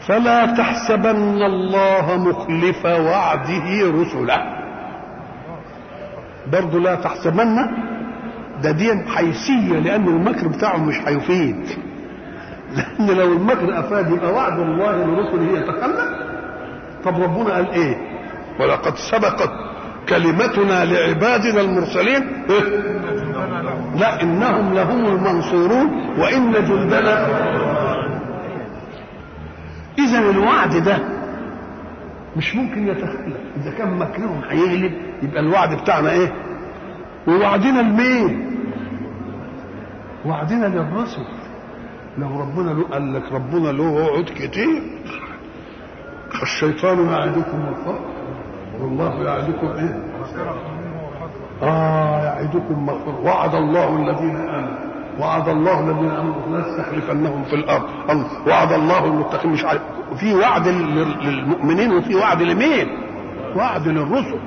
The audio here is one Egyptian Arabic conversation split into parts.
فلا تحسبن الله مخلف وعده رسله برضه لا تحسبن ده دي حيثية لأن المكر بتاعه مش هيفيد لأن لو المكر أفاد يبقى وعد الله لرسله يتخلف طب ربنا قال إيه ولقد سبقت كلمتنا لعبادنا المرسلين لا إنهم لهم المنصورون وإن جندنا إذا الوعد ده مش ممكن يتخلف إذا كان مكرهم هيغلب يبقى الوعد بتاعنا إيه؟ ووعدنا لمين؟ وعدنا للرسل لو ربنا له قال لك ربنا له وعود كتير الشيطان يعدكم الفقر والله يعدكم ايه؟ اه يعدكم مغفرة وعد الله الذين امنوا وعد الله الذين امنوا ليستخلفنهم في الارض وعد الله المتقين مش عارف في وعد للمؤمنين وفي وعد لمين؟ وعد للرسل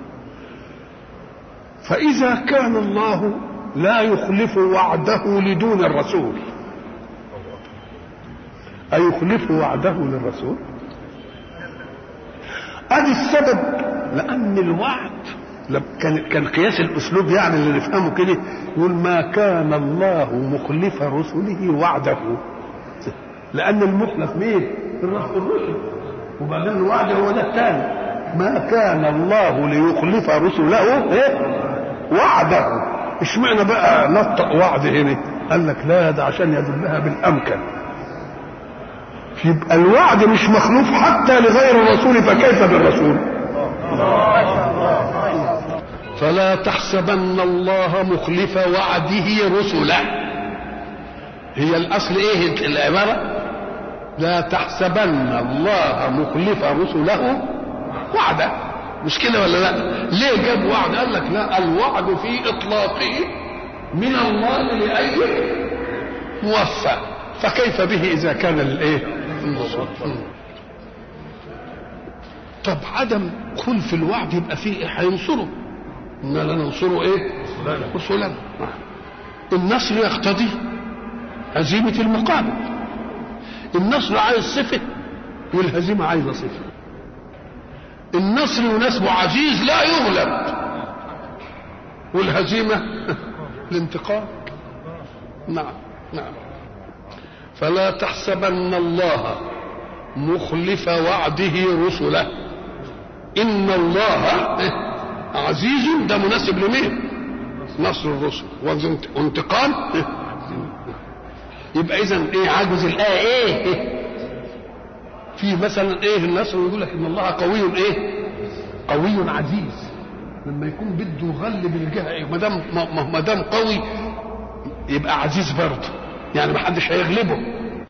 فإذا كان الله لا يخلف وعده لدون الرسول أيخلف وعده للرسول ادي السبب لأن الوعد كان كان قياس الأسلوب يعني اللي نفهمه كده يقول ما كان الله مخلف رسله وعده لأن المخلف مين؟ الرسل وبعدين الوعد هو ده الثاني ما كان الله ليخلف رسله إيه؟ وعده اشمعنى بقى نطق وعد هنا قال لك لا ده عشان يدلها بالامكن يبقى الوعد مش مخلوف حتى لغير الرسول فكيف بالرسول فلا تحسبن الله مخلف وعده رسله هي الاصل ايه العباره لا تحسبن الله مخلف رسله وعده مش كده ولا لا ليه جاب وعد قال لك لا الوعد في اطلاقه من الله لاي موفى فكيف به اذا كان للايه طب عدم خلف الوعد يبقى فيه ايه هينصره انا لا ننصره ايه رسلنا النصر يقتضي هزيمة المقابل النصر عايز صفة والهزيمة عايزة صفة النصر يناسبه عزيز لا يغلب والهزيمة الانتقام نعم نعم فلا تحسبن الله مخلف وعده رسله ان الله عزيز ده مناسب لمين نصر الرسل وانتقام يبقى اذا ايه عجز الايه ايه في مثلا ايه النصر يقول لك ان الله قوي ايه قوي عزيز لما يكون بده يغلب الجهه ايه ما دام ما دام قوي يبقى عزيز برضه يعني ما حدش هيغلبه